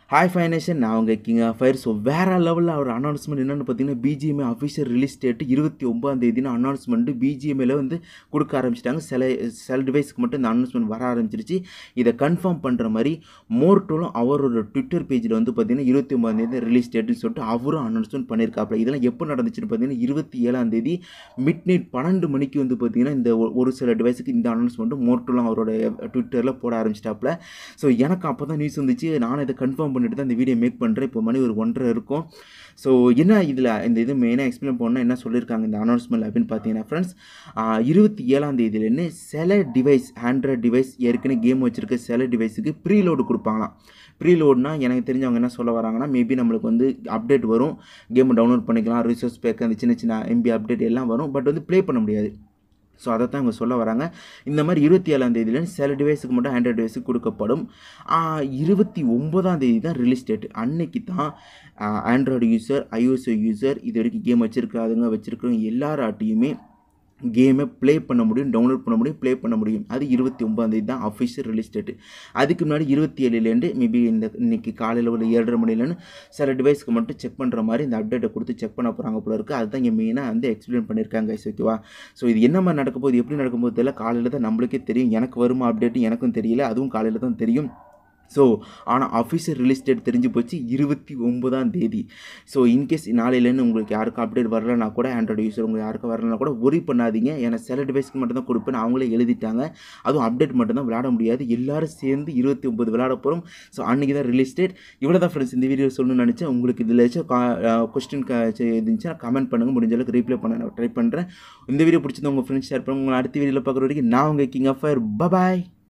hi ஃபைனேஷன் நான் உங்கள் king of fire so வேறு லெவலில் ஒரு அனௌன்ஸ்மெண்ட் என்னென்னு பார்த்தீங்கன்னா பிஜிஎம்ஏ அஃபிஷியல் ரிலீஸ் டேட்டு இருபத்தி ஒம்பதாம் தேதினு அனௌன்ஸ்மெண்ட்டு பிஜிஎம்ஏல வந்து கொடுக்க ஆரம்பிச்சிட்டாங்க சில சில டிவைஸ்க்கு மட்டும் இந்த அனௌன்ஸ்மெண்ட் வர ஆரம்பிச்சிருச்சு இதை கன்ஃபார்ம் பண்ணுற மாதிரி மோர்டோலும் அவரோட ட்விட்டர் பேஜில் வந்து பார்த்தீங்கன்னா இருபத்தி ஒம்பதாம் தேதி ரிலீஸ் டேட்டுன்னு சொல்லிட்டு அவரும் அனௌன்ஸ்மெண்ட் பண்ணியிருக்காப்புல இதெல்லாம் எப்போ நடந்துச்சுன்னு பார்த்தீங்கன்னா இருபத்தி ஏழாம் தேதி மிட் நைட் பன்னெண்டு மணிக்கு வந்து பார்த்தீங்கன்னா இந்த ஒ- ஒரு சில டிவைஸுக்கு இந்த அனௌன்ஸ்மெண்ட்டு மோர்டோலும் அவரோட ட்விட்டரில் போட ஆரம்பிச்சிட்டாப்புல ஸோ எனக்கு அப்போ தான் நியூஸ் வந்துச்சு நானும் இதை கன்ஃபார்ம் பண்ணிட்டு தான் இந்த வீடியோ மேக் பண்ணுறேன் இப்போ மணி ஒரு ஒன்றரை இருக்கும் ஸோ என்ன இதில் இந்த இது மெயினாக எக்ஸ்பிளைன் பண்ணால் என்ன சொல்லியிருக்காங்க இந்த அனௌன்ஸ்மெண்ட் அப்படின்னு பார்த்தீங்கன்னா ஃப்ரெண்ட்ஸ் இருபத்தி ஏழாம் தேதியிலேருந்து சில டிவைஸ் ஆண்ட்ராய்ட் டிவைஸ் ஏற்கனவே கேம் வச்சுருக்க சில டிவைஸுக்கு ப்ரீலோடு கொடுப்பாங்களாம் ப்ரீலோட்னா எனக்கு தெரிஞ்சவங்க என்ன சொல்ல வராங்கன்னா மேபி நம்மளுக்கு வந்து அப்டேட் வரும் கேம் டவுன்லோட் பண்ணிக்கலாம் ரிசோர்ஸ் பேக் அந்த சின்ன சின்ன எம்பி அப்டேட் எல்லாம் வரும் பட் வந்து ப்ளே பண்ண முடியாது ஸோ அதை தான் இவங்க சொல்ல வராங்க இந்த மாதிரி இருபத்தி ஏழாம் தேதியில சில டிவைஸுக்கு மட்டும் ஆண்ட்ராய்டு டிவைஸுக்கு கொடுக்கப்படும் இருபத்தி ஒன்பதாம் தேதி தான் ரிலீஸ் டேட் அன்னைக்கு தான் ஆண்ட்ராய்டு யூசர் iOS யூசர் இது வரைக்கும் கேம் வச்சுருக்காதுங்க வச்சுருக்கிறவங்க எல்லாராட்டையுமே கேமை ப்ளே பண்ண முடியும் டவுன்லோட் பண்ண முடியும் ப்ளே பண்ண முடியும் அது இருபத்தி ஒன்பதாந்தேதி தான் அஃபிஷியல் ரிலீஸ் டேட்டு அதுக்கு முன்னாடி இருபத்தி ஏழுலேருந்து மேபி இந்த இன்னைக்கு காலையில் ஒரு ஏழரை மணிலேருந்து சில டிவைஸ்க்கு மட்டும் செக் பண்ணுற மாதிரி இந்த அப்டேட்டை கொடுத்து செக் பண்ண போகிறாங்க போல இருக்குது அதுதான் இங்கே மெயினாக வந்து எக்ஸ்பிளைன் பண்ணியிருக்காங்க guys, ஓகேவா ஸோ இது என்ன மாதிரி நடக்க போகுது எப்படி நடக்கும் போது தெரியல காலையில் தான் நம்மளுக்கே தெரியும் எனக்கு வருமா அப்டேட்டு எனக்கும் தெரியல அதுவும் காலையில் தான் தெரியும் ஸோ ஆனால் அஃபிஷியல் ரிலீஸ் டேட் தெரிஞ்சு போச்சு இருபத்தி ஒன்பதாம் தேதி ஸோ இன்கேஸ் நாளையிலேருந்து உங்களுக்கு யாருக்கும் அப்டேட் வரலனா கூட ஆண்ட்ராய்டு யூஸர் உங்களுக்கு யாருக்கும் வரலனா கூட ஒரி பண்ணாதீங்க ஏன்னா சில டிவைஸ்க்கு மட்டும் தான் கொடுப்பேன் அவங்களே எழுதிட்டாங்க அதுவும் அப்டேட் மட்டும் தான் விளையாட முடியாது எல்லாரும் சேர்ந்து இருபத்தி ஒம்பது விளையாட போகிறோம் ஸோ அன்றைக்கி தான் ரிலீஸ் டேட் இவ்வளோ தான் ஃப்ரெண்ட்ஸ் இந்த வீடியோ சொல்லணும்னு நினச்சேன் உங்களுக்கு இதில் ஏதாச்சும் கொஸ்டின் இருந்துச்சுன்னா கமெண்ட் பண்ணுங்கள் முடிஞ்ச அளவுக்கு ரீப்ளை பண்ண நான் ட்ரை பண்ணுறேன் இந்த வீடியோ பிடிச்சிருந்தா உங்கள் ஃப்ரெண்ட்ஸ் ஷேர் பண்ணுங்க உங்களை அடுத்த வீடியோவில் பார்க்குற வரைக்கும் நான் உங்கள் கிங் ஆஃப் ஃபயர் பபாய்